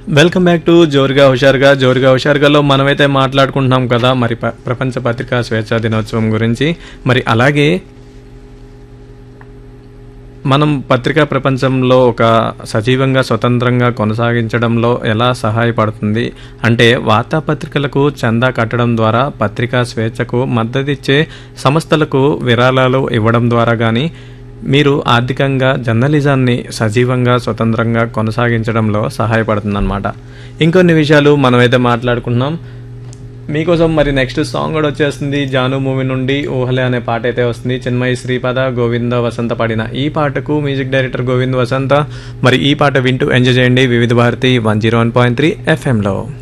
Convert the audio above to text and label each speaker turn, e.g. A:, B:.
A: welcome back to జోరుగా హుషారుగా జోరుగా హుషారుగాలో మనమైతే మాట్లాడుకుంటున్నాం కదా మరి ప- ప్రపంచ పత్రికా స్వేచ్ఛా దినోత్సవం గురించి మరి అలాగే మనం పత్రికా ప్రపంచంలో ఒక సజీవంగా స్వతంత్రంగా కొనసాగించడంలో ఎలా సహాయపడుతుంది అంటే వార్తాపత్రికలకు చందా కట్టడం ద్వారా పత్రికా స్వేచ్ఛకు మద్దతిచ్చే సంస్థలకు విరాళాలు ఇవ్వడం ద్వారా కానీ మీరు ఆర్థికంగా జర్నలిజాన్ని సజీవంగా స్వతంత్రంగా కొనసాగించడంలో సహాయపడుతుందన్నమాట ఇంకొన్ని విషయాలు మనమైతే మాట్లాడుకుంటున్నాం మీకోసం మరి నెక్స్ట్ సాంగ్ కూడా వచ్చేస్తుంది జాను మూవీ నుండి ఊహలే అనే పాట అయితే వస్తుంది చిన్మయి శ్రీపద గోవింద వసంత పాడిన ఈ పాటకు మ్యూజిక్ డైరెక్టర్ గోవింద్ వసంత మరి ఈ పాట వింటూ ఎంజాయ్ చేయండి Vividh Bharati one zero one point three ఎఫ్ఎంలో